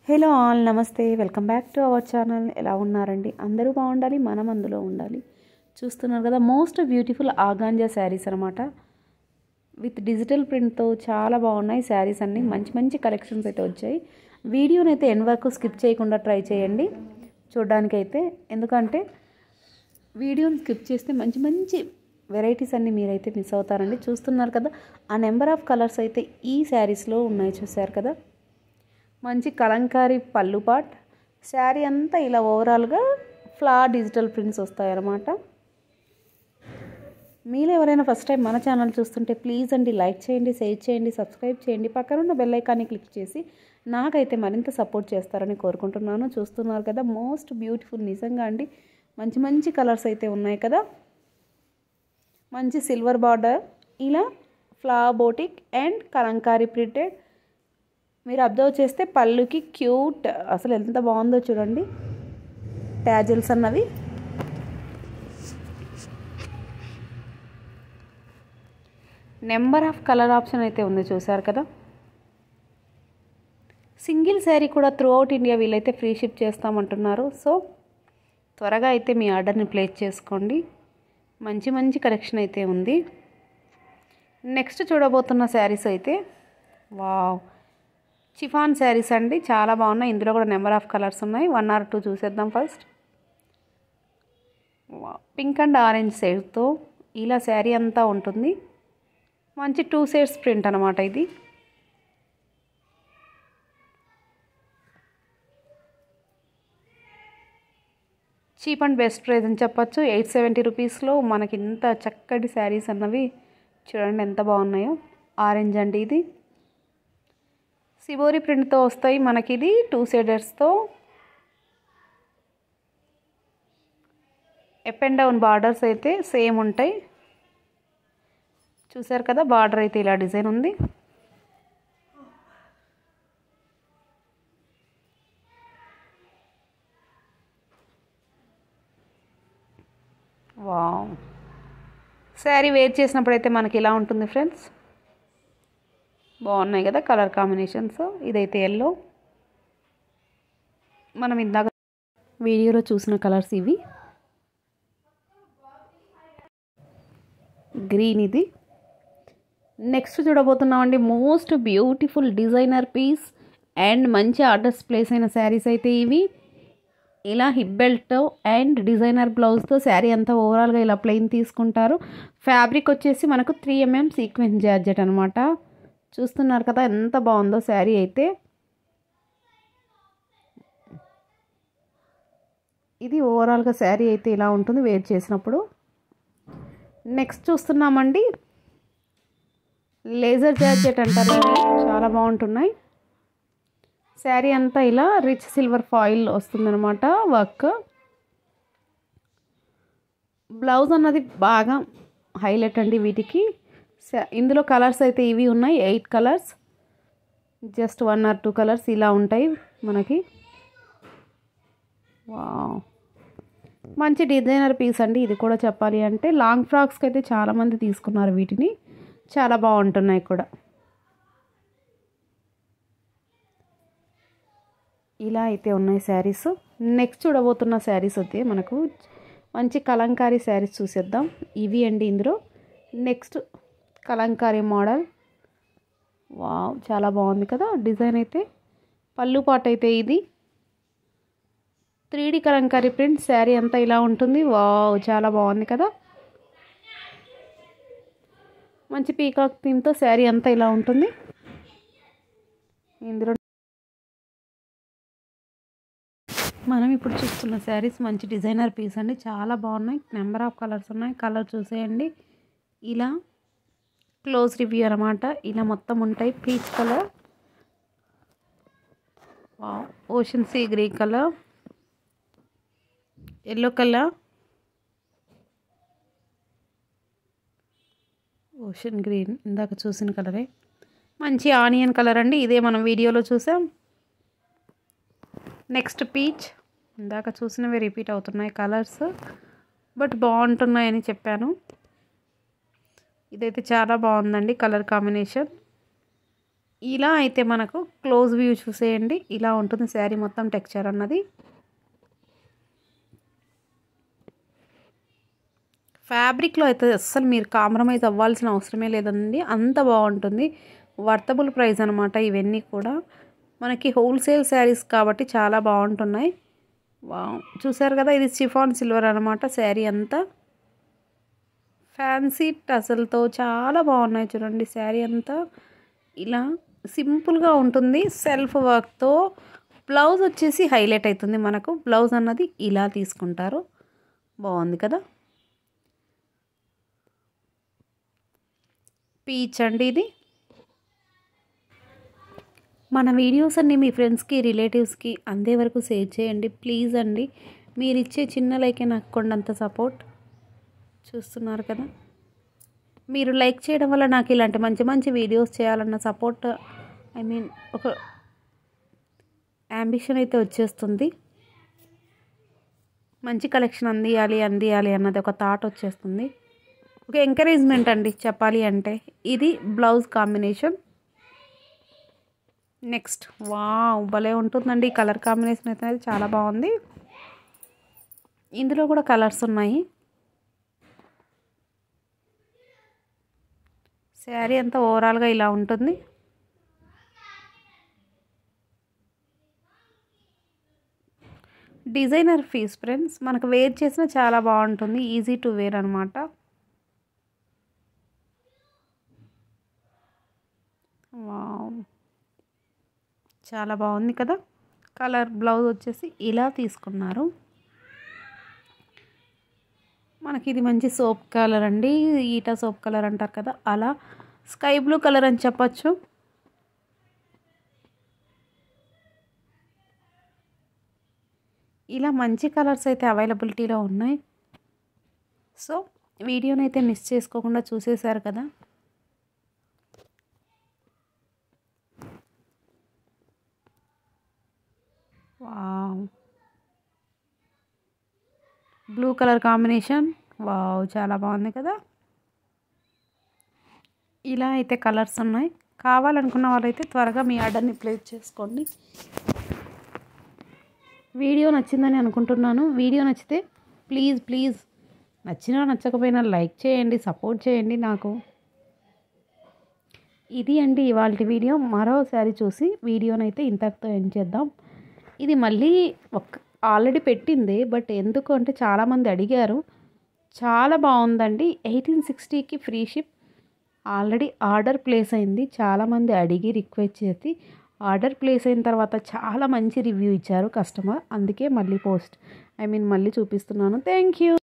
hello all నమస్తే welcome back to our channel ఎలా ఉన్నారండి అందరూ బాగుండాలి మనం అందులో ఉండాలి చూస్తున్నారు కదా మోస్ట్ బ్యూటిఫుల్ ఆగాంజా శారీస్ అనమాట విత్ డిజిటల్ ప్రింట్తో చాలా బాగున్నాయి శారీస్ అన్నీ మంచి మంచి కలెక్షన్స్ అయితే వచ్చాయి వీడియోని అయితే ఎండ్ వరకు స్కిప్ చేయకుండా ట్రై చేయండి చూడడానికైతే ఎందుకంటే వీడియోని స్కిప్ చేస్తే మంచి మంచి వెరైటీస్ అన్నీ మీరైతే మిస్ అవుతారండి చూస్తున్నారు కదా ఆ నెంబర్ ఆఫ్ కలర్స్ అయితే ఈ శారీస్లో ఉన్నాయి చూసారు కదా మంచి కలంకారీ పళ్ళు పాట్ శారీ అంతా ఇలా ఓవరాల్గా ఫ్లా డిజిటల్ ప్రింట్స్ వస్తాయన్నమాట మీలో ఎవరైనా ఫస్ట్ టైం మన ఛానల్ చూస్తుంటే ప్లీజ్ అండి లైక్ చేయండి షేర్ చేయండి సబ్స్క్రైబ్ చేయండి పక్కన ఉన్న బెల్ ఐకాన్ని క్లిక్ చేసి నాకైతే మరింత సపోర్ట్ చేస్తారని కోరుకుంటున్నాను చూస్తున్నారు కదా మోస్ట్ బ్యూటిఫుల్ నిజంగా అండి మంచి మంచి కలర్స్ అయితే ఉన్నాయి కదా మంచి సిల్వర్ బార్డర్ ఇలా ఫ్లా బోటిక్ అండ్ కలంకారీ ప్రింటెడ్ మీరు అబ్జర్వ్ చేస్తే పళ్ళుకి క్యూట్ అసలు ఎంత బాగుందో చూడండి ట్యాజిల్స్ అన్నవి నెంబర్ ఆఫ్ కలర్ ఆప్షన్ అయితే ఉంది చూసారు కదా సింగిల్ శారీ కూడా త్రూ అవుట్ ఇండియా వీళ్ళైతే ఫ్రీ షిప్ చేస్తామంటున్నారు సో త్వరగా అయితే మీ ఆర్డర్ని ప్లేస్ చేసుకోండి మంచి మంచి కలెక్షన్ అయితే ఉంది నెక్స్ట్ చూడబోతున్న శారీస్ అయితే వావ్ చిఫాన్ శారీస్ అండి చాలా బాగున్నాయి ఇందులో కూడా నెంబర్ ఆఫ్ కలర్స్ ఉన్నాయి వన్ ఆర్ టూ చూసేద్దాం ఫస్ట్ పింక్ అండ్ ఆరెంజ్ షేడ్తో ఇలా శారీ అంతా ఉంటుంది మంచి టూ షేడ్స్ ప్రింట్ అనమాట ఇది చీప్ అండ్ బెస్ట్ ప్రైస్ అని చెప్పచ్చు ఎయిట్ సెవెంటీ రూపీస్లో మనకి ఇంత చక్కటి శారీస్ అన్నవి చూడండి ఎంత బాగున్నాయో ఆరెంజ్ అండి ఇది సిబోరి ప్రింట్తో వస్తాయి మనకి ఇది టూ షేడర్స్తో అప్ అండ్ డౌన్ బార్డర్స్ అయితే సేమ్ ఉంటాయి చూసారు కదా బార్డర్ అయితే ఇలా డిజైన్ ఉంది వావ్ శారీ వేర్ చేసినప్పుడు అయితే మనకి ఇలా ఉంటుంది ఫ్రెండ్స్ బాగున్నాయి కదా కలర్ కాంబినేషన్స్ ఇదైతే ఎల్లో మనం ఇందాక వీడియోలో చూసిన కలర్స్ ఇవి గ్రీన్ ఇది నెక్స్ట్ చూడబోతున్నామండి most beautiful designer piece and మంచి ఆర్డర్స్ ప్లేస్ అయిన శారీస్ అయితే ఇవి ఇలా హిప్ బెల్ట్ అండ్ డిజైనర్ బ్లౌజ్తో శారీ అంతా ఓవరాల్గా ఇలా ప్లెయిన్ తీసుకుంటారు ఫ్యాబ్రిక్ వచ్చేసి మనకు త్రీ ఎంఎం సీక్వెన్స్ జార్జెట్ అనమాట చూస్తున్నారు కదా ఎంత బాగుందో శారీ అయితే ఇది ఓవరాల్గా శారీ అయితే ఇలా ఉంటుంది వేర్ చేసినప్పుడు నెక్స్ట్ చూస్తున్నామండి లేజర్ జార్జెట్ అంటారు ఇవి చాలా బాగుంటున్నాయి శారీ అంతా ఇలా రిచ్ సిల్వర్ ఫాయిల్ వస్తుందన్నమాట వర్క్ బ్లౌజ్ అన్నది బాగా హైలైట్ అండి వీటికి ఇందులో కలర్స్ అయితే ఇవి ఉన్నాయి eight colours just one or two colours ఇలా ఉంటాయి మనకి వా మంచి డిజైనర్ పీస్ అండి ఇది కూడా చెప్పాలి అంటే లాంగ్ ఫ్రాక్స్కి అయితే చాలామంది తీసుకున్నారు వీటిని చాలా బాగుంటున్నాయి కూడా ఇలా అయితే ఉన్నాయి శారీస్ నెక్స్ట్ చూడబోతున్న శారీస్ అయితే మనకు మంచి కలంకారీ శారీస్ చూసేద్దాం ఇవి అండి ఇందులో నెక్స్ట్ కలంకారీ మోడల్ వావ్ చాలా బాగుంది కదా డిజైన్ అయితే పళ్ళు పాట అయితే ఇది three D Kalamkari print sari అంతా ఇలా ఉంటుంది వావ్ చాలా బాగుంది కదా మంచి పీకాక్ థీమ్తో శారీ అంతా ఇలా ఉంటుంది ఇందులో మనం ఇప్పుడు చూస్తున్న శారీస్ మంచి డిజైనర్ పీస్ అండి చాలా బాగున్నాయి నెంబర్ ఆఫ్ కలర్స్ ఉన్నాయి కలర్ చూసేయండి ఇలా క్లోజ్ రివ్యూ అనమాట ఇలా మొత్తం ఉంటాయి peach colour ocean sea green colour yellow colour ocean green ఇందాక చూసిన కలరే మంచి ఆనియన్ కలర్ అండి ఇదే మనం వీడియోలో చూసాం నెక్స్ట్ పీచ్ ఇందాక చూసినవి రిపీట్ అవుతున్నాయి కలర్స్ బట్ బాగుంటున్నాయని చెప్పాను ఇదైతే చాలా బాగుందండి కలర్ కాంబినేషన్ ఇలా అయితే మనకు క్లోజ్ వ్యూ చూసేయండి ఇలా ఉంటుంది శారీ మొత్తం టెక్చర్ అన్నది ఫ్యాబ్రిక్లో అయితే అస్సలు మీరు కాంప్రమైజ్ అవ్వాల్సిన అవసరమే లేదండి అంత బాగుంటుంది వర్తబుల్ ప్రైస్ అనమాట ఇవన్నీ కూడా మనకి హోల్సేల్ శారీస్ కాబట్టి చాలా బాగుంటున్నాయి చూసారు కదా ఇది చిఫాన్ సిల్వర్ అనమాట శారీ అంతా ఫ్యాన్సీ టసల్తో చాలా బాగున్నాయి చూడండి శారీ అంతా ఇలా సింపుల్గా ఉంటుంది సెల్ఫ్ వర్క్తో బ్లౌజ్ వచ్చేసి హైలైట్ అవుతుంది మనకు బ్లౌజ్ అన్నది ఇలా తీసుకుంటారు బాగుంది కదా పీచ్ అండి ఇది మన వీడియోస్ అన్నీ మీ ఫ్రెండ్స్కి రిలేటివ్స్కి అందే వరకు షేర్ చేయండి ప్లీజ్ అండి మీరు ఇచ్చే చిన్న లైకే నాకు కొండంత సపోర్ట్ చూస్తున్నారు కదా మీరు లైక్ చేయడం వల్ల నాకు ఇలాంటి మంచి మంచి వీడియోస్ చేయాలన్న సపోర్ట్ ఐ మీన్ ఒక అంబిషన్ అయితే వచ్చేస్తుంది మంచి కలెక్షన్ అందియాలి అందియాలి అన్నది ఒక థాట్ వచ్చేస్తుంది ఒక ఎంకరేజ్మెంట్ అండి చెప్పాలి అంటే ఇది బ్లౌజ్ కాంబినేషన్ నెక్స్ట్ వా భలే ఉంటుందండి ఈ కలర్ కాంబినేషన్ అయితే చాలా బాగుంది ఇందులో కూడా కలర్స్ ఉన్నాయి శారీ అంతా ఓవరాల్గా ఇలా ఉంటుంది డిజైనర్ ఫీస్ ఫ్రెండ్స్ మనకు వేర్ చేసినా చాలా బాగుంటుంది ఈజీ టు వేర్ అనమాట చాలా బాగుంది కదా కలర్ బ్లౌజ్ వచ్చేసి ఇలా తీసుకున్నారు మనకి ఇది మంచి సోప్ కలర్ అండి ఈటా సోప్ కలర్ అంటారు కదా అలా స్కై బ్లూ కలర్ అని చెప్పచ్చు ఇలా మంచి కలర్స్ అయితే అవైలబిలిటీలో ఉన్నాయి సో వీడియోని అయితే మిస్ చేసుకోకుండా చూసేశారు కదా wow blue colour combination wow చాలా బాగుంది కదా ఇలా అయితే కలర్స్ ఉన్నాయి కావాలనుకున్న వాళ్ళైతే త్వరగా మీ ఆర్డర్ని ప్లేస్ చేసుకోండి వీడియో నచ్చిందని అనుకుంటున్నాను వీడియో నచ్చితే ప్లీజ్ ప్లీజ్ నచ్చినా నచ్చకపోయినా లైక్ చేయండి సపోర్ట్ చేయండి నాకు ఇది అండి ఇవాళ వీడియో మరోసారి చూసి వీడియోనైతే ఇంతటితో ఎండ్ చేద్దాం ఇది మళ్ళీ ఒక ఆల్రెడీ పెట్టింది బట్ ఎందుకు అంటే చాలామంది అడిగారు చాలా బాగుందండి ఎయిటీన్ సిక్స్టీకి free ship already order place అయింది చాలామంది అడిగి రిక్వెస్ట్ చేసి ఆర్డర్ ప్లేస్ అయిన తర్వాత చాలా మంచి రివ్యూ ఇచ్చారు కస్టమర్ అందుకే మళ్ళీ పోస్ట్ ఐ మీన్ మళ్ళీ చూపిస్తున్నాను థ్యాంక్ యూ